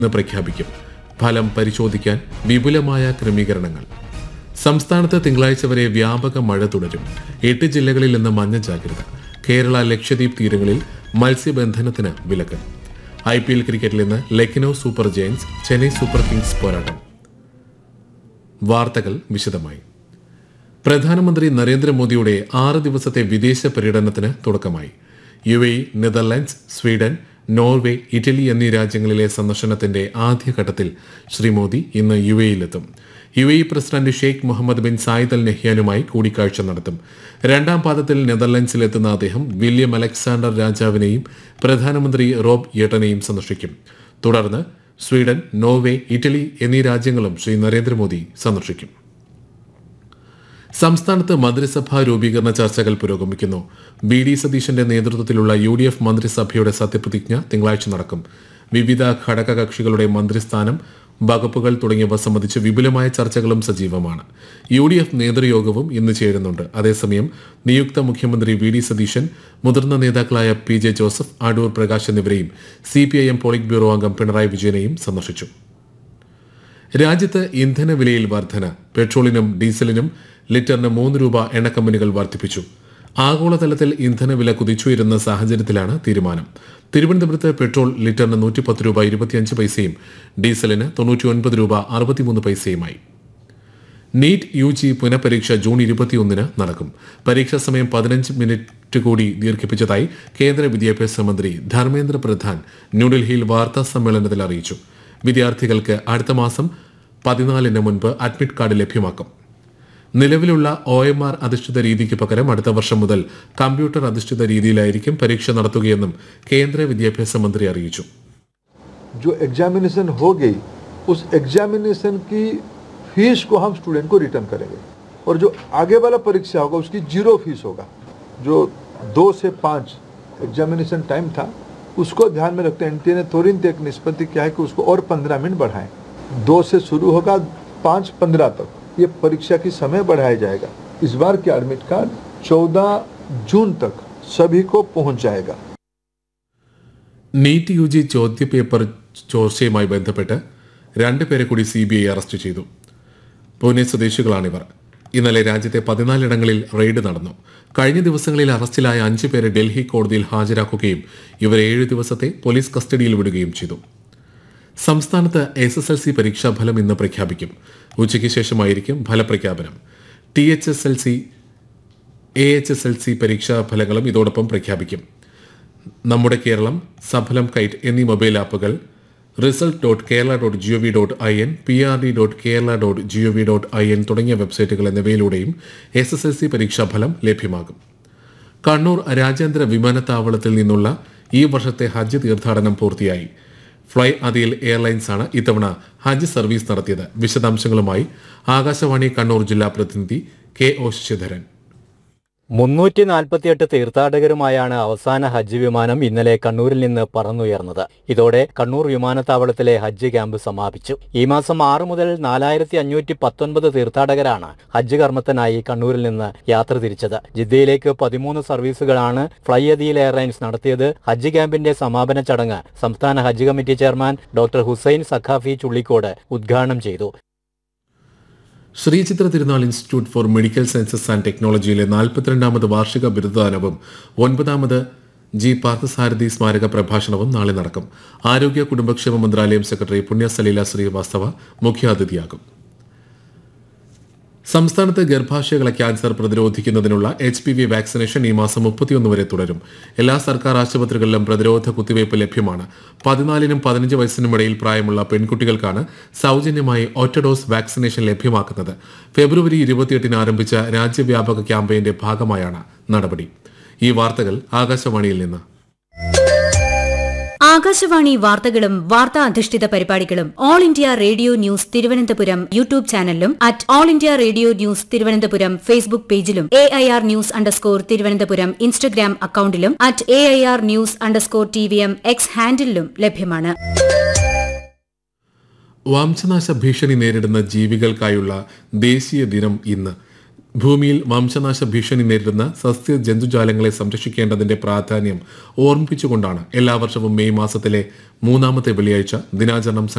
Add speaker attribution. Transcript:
Speaker 1: ഇന്ന് പ്രഖ്യാപിക്കും ഫലം പരിശോധിക്കാൻ വിപുലമായ ക്രമീകരണങ്ങൾ സംസ്ഥാനത്ത് തിങ്കളാഴ്ച വരെ വ്യാപക മഴ തുടരും എട്ട് ജില്ലകളിൽ ഇന്ന് മഞ്ഞ ജാഗ്രത കേരള ലക്ഷദ്വീപ് തീരങ്ങളിൽ മത്സ്യബന്ധനത്തിന് വിലക്ക് ഐ പി എൽ ക്രിക്കറ്റിൽ ഇന്ന് Lucknow super giants Chennai super kings പോരാട്ടം വാർത്തകൾ വിശദമായി പ്രധാനമന്ത്രി നരേന്ദ്രമോദിയുടെ ആറ് ദിവസത്തെ വിദേശ പര്യടനത്തിന് തുടക്കമായി U A Netherlands Sweden Norway Italy എന്നീ രാജ്യങ്ങളിലെ സന്ദർശനത്തിന്റെ ആദ്യഘട്ടത്തിൽ ശ്രീ മോദി ഇന്ന് യു എയിലെത്തും U A president Sheikh Mohammed bin Zayed Al നെഹ്യാനുമായി കൂടിക്കാഴ്ച നടത്തും രണ്ടാം പാദത്തിൽ നെതർലൻഡ്സിലെത്തുന്ന അദ്ദേഹം വില്യം അലക്സാണ്ടർ രാജാവിനെയും പ്രധാനമന്ത്രി റോബ് യെട്ടനെയും സന്ദർശിക്കും തുടർന്ന് സ്വീഡൻ നോർവേ ഇറ്റലി എന്നീ രാജ്യങ്ങളും ശ്രീ നരേന്ദ്രമോദി സന്ദർശിക്കും സംസ്ഥാനത്ത് മന്ത്രിസഭാ രൂപീകരണ ചർച്ചകൾ പുരോഗമിക്കുന്നു ബി ഡി സതീശന്റെ നേതൃത്വത്തിലുള്ള യു ഡി എഫ് മന്ത്രിസഭയുടെ സത്യപ്രതിജ്ഞ തിങ്കളാഴ്ച നടക്കും വിവിധ ഘടകകക്ഷികളുടെ മന്ത്രിസ്ഥാനം വകുപ്പുകൾ തുടങ്ങിയവ സംബന്ധിച്ച് വിപുലമായ ചർച്ചകളും സജീവമാണ് യു ഡി എഫ് നേതൃയോഗവും ഇന്ന് ചേരുന്നുണ്ട് അതേസമയം നിയുക്ത മുഖ്യമന്ത്രി വി ഡി സതീശൻ മുതിർന്ന നേതാക്കളായ P J Joseph Adoor Prakash എന്നിവരെയും C P I M polit bureau അംഗം പിണറായി വിജയനെയും സന്ദർശിച്ചു രാജ്യത്ത് ഇന്ധന വിലയിൽ വർധന പെട്രോളിനും ഡീസലിനും ലിറ്ററിന് മൂന്ന് രൂപ എണ്ണ കമ്പനികൾ വർദ്ധിപ്പിച്ചു ആഗോളതലത്തിൽ ഇന്ധനവില കുതിച്ചുയരുന്ന സാഹചര്യത്തിലാണ് തീരുമാനം തിരുവനന്തപുരത്ത് പെട്രോൾ ലിറ്ററിന് നൂറ്റിപ്പത്ത് രൂപ ഇരുപത്തിയഞ്ച് പൈസയും ഡീസലിന് തൊണ്ണൂറ്റിയൊൻപത് രൂപ അറുപത്തിമൂന്ന് പൈസയുമായി നീറ്റ് യു ജി പുനഃപരീക്ഷ ജൂൺ ഇരുപത്തിയൊന്നിന് നടക്കും പരീക്ഷാ സമയം പതിനഞ്ച് മിനിറ്റ് കൂടി ദീർഘിപ്പിച്ചതായി കേന്ദ്ര വിദ്യാഭ്യാസ മന്ത്രി ധർമ്മേന്ദ്ര പ്രധാൻ ന്യൂഡൽഹിയിൽ വാർത്താ സമ്മേളനത്തിൽ അറിയിച്ചു വിദ്യാർത്ഥികൾക്ക് അടുത്ത മാസം പതിനാലിന് മുൻപ് അഡ്മിറ്റ് കാർഡ് ലഭ്യമാക്കും നിലവിലുള്ള ഒ എം ആർ അധിഷ്ഠിത രീതിക്ക് പകരം അടുത്ത വർഷം മുതൽ കമ്പ്യൂട്ടർ അധിഷ്ഠിത രീതിയിലായിരിക്കും പരീക്ഷ നടത്തുകയെന്നും കേന്ദ്ര വിദ്യാഭ്യാസ മന്ത്രി അറിയിച്ചു
Speaker 2: जो एग्जामिनेशन हो गई उस एग्जामिनेशन की फीस को हम स्टूडेंट को रिटर्न करेंगे और जो आगे वाला परीक्षा होगा उसकी जीरो फीस होगा जो दो से पाँच एग्जामिनेशन टाइम था उसको ध्यान में रखते एन ने तुरंत एक निष्पत्ति किया है कि उसको और पंद्रह मिनट बढ़ाएं दो से शुरू होगा पाँच पंद्रह तक ये परीक्षा की समय बढ़ाया जाएगा इस बार के एडमिट कार्ड चौदह जून तक सभी को पहुंच जाएगा
Speaker 1: നീറ്റ് യു ജി ചോദ്യപേപ്പർ ചോർച്ചയുമായി ബന്ധപ്പെട്ട് രണ്ടുപേരെ കൂടി സി ബി ഐ അറസ്റ്റ് ചെയ്തു പൂനെ സ്വദേശികളാണിവർ ഇന്നലെ രാജ്യത്തെ പതിനാലിടങ്ങളിൽ റെയ്ഡ് നടന്നു കഴിഞ്ഞ ദിവസങ്ങളിൽ അറസ്റ്റിലായ അഞ്ചു പേരെ ഡൽഹി കോടതിയിൽ ഹാജരാക്കുകയും ഇവരെ ഏഴ് ദിവസത്തെ പോലീസ് കസ്റ്റഡിയിൽ വിടുകയും ചെയ്തു സംസ്ഥാനത്ത് എസ് എസ് എൽ സി പരീക്ഷാഫലം ഇന്ന് പ്രഖ്യാപിക്കും ഉച്ചയ്ക്ക് ശേഷമായിരിക്കും ഫലപ്രഖ്യാപനം T H S L C A H S L C പരീക്ഷാ ഫലങ്ങളും ഇതോടൊപ്പം പ്രഖ്യാപിക്കും നമ്മുടെ കേരളം സഫലം കൈറ്റ് എന്നീ മൊബൈൽ ആപ്പുകൾ result dot Kerala dot G O V dot I N P R D dot Kerala dot G O V dot I N തുടങ്ങിയ വെബ്സൈറ്റുകൾ എന്നിവയിലൂടെയും എസ് എസ് എൽ സി പരീക്ഷാഫലം ലഭ്യമാകും കണ്ണൂർ രാജ്യാന്തര വിമാനത്താവളത്തിൽ നിന്നുള്ള ഈ വർഷത്തെ ഹജ്ജ് തീർത്ഥാടനം പൂർത്തിയായി ഫ്ലൈ അതിൽ എയർലൈൻസാണ് ഇത്തവണ ഹജ്ജ് സർവീസ് നടത്തിയത് വിശദാംശങ്ങളുമായി ആകാശവാണി കണ്ണൂർ ജില്ലാ പ്രതിനിധി കെ ഒ ശശിധരൻ
Speaker 3: മുന്നൂറ്റി നാൽപ്പത്തിയെട്ട് തീർത്ഥാടകരുമായാണ് അവസാന ഹജ്ജ് വിമാനം ഇന്നലെ കണ്ണൂരിൽ നിന്ന് പറന്നുയർന്നത് ഇതോടെ കണ്ണൂർ വിമാനത്താവളത്തിലെ ഹജ്ജ് ക്യാമ്പ് സമാപിച്ചു ഈ മാസം ആറ് മുതൽ നാലായിരത്തി അഞ്ഞൂറ്റി പത്തൊൻപത് തീർത്ഥാടകരാണ് ഹജ്ജ് കർമ്മത്തിനായി കണ്ണൂരിൽ നിന്ന് യാത്ര തിരിച്ചത് ജിദ്ദയിലേക്ക് പതിമൂന്ന് സർവീസുകളാണ് ഫ്ലൈ അദീൽ എയർലൈൻസ് നടത്തിയത് ഹജ്ജ് ക്യാമ്പിന്റെ സമാപന ചടങ്ങ് സംസ്ഥാന Hajj committee chairman doctor Hussain Saqafi Chullikode ഉദ്ഘാടനം ചെയ്തു
Speaker 1: Sreechitra Thirunal institute for medical sciences and ടെക്നോളജിയിലെ നാൽപ്പത്തിരണ്ടാമത് വാർഷിക ബിരുദദാനവും ഒൻപതാമത് ജി പാർത്ഥസാരഥി സ്മാരക പ്രഭാഷണവും നാളെ നടക്കും ആരോഗ്യ കുടുംബക്ഷേമ മന്ത്രാലയം സെക്രട്ടറി പുണ്യ സലീല ശ്രീവാസ്തവ മുഖ്യാതിഥിയാകും സംസ്ഥാനത്ത് ഗർഭാശയകളെ ക്യാൻസർ പ്രതിരോധിക്കുന്നതിനുള്ള എച്ച് പി വി വാക്സിനേഷൻ ഈ മാസം മുപ്പത്തിയൊന്ന് വരെ തുടരും എല്ലാ സർക്കാർ ആശുപത്രികളിലും പ്രതിരോധ കുത്തിവയ്പ് ലഭ്യമാണ് പതിനാലിനും പതിനഞ്ച് വയസ്സിനും ഇടയിൽ പ്രായമുള്ള പെൺകുട്ടികൾക്കാണ് സൗജന്യമായി ഒറ്റ ഡോസ് വാക്സിനേഷൻ ലഭ്യമാക്കുന്നത് ഫെബ്രുവരി ഇരുപത്തിയെട്ടിന് ആരംഭിച്ച രാജ്യവ്യാപക ക്യാമ്പയിന്റെ ഭാഗമായാണ് നടപടി ഈ വാർത്തകൾ ആകാശവാണിയിൽ നിന്ന്
Speaker 4: ആകാശവാണി വാർത്തകളും വാർത്താ അധിഷ്ഠിത പരിപാടികളും all India radio news Thiruvananthapuram YouTube ചാനലിലും at all India radio news Thiruvananthapuram Facebook പേജിലും A I R news underscore Thiruvananthapuram Instagram അക്കൌണ്ടിലും at A I R news underscore T V M X ഹാൻഡിലും ലഭ്യമാണ്
Speaker 1: വംശനാശ ഭീഷണി നേരിടുന്ന ജീവികൾക്കായുള്ള ദേശീയ ദിനം ഇന്ന് ഭൂമിയിൽ വംശനാശ ഭീഷണി നേരിടുന്ന സസ്യ ജന്തുജാലങ്ങളെ സംരക്ഷിക്കേണ്ടതിന്റെ പ്രാധാന്യം ഓർമ്മിപ്പിച്ചുകൊണ്ടാണ് എല്ലാ വർഷവും മെയ് മാസത്തിലെ മൂന്നാമത്തെ വെള്ളിയാഴ്ച ദിനാചരണം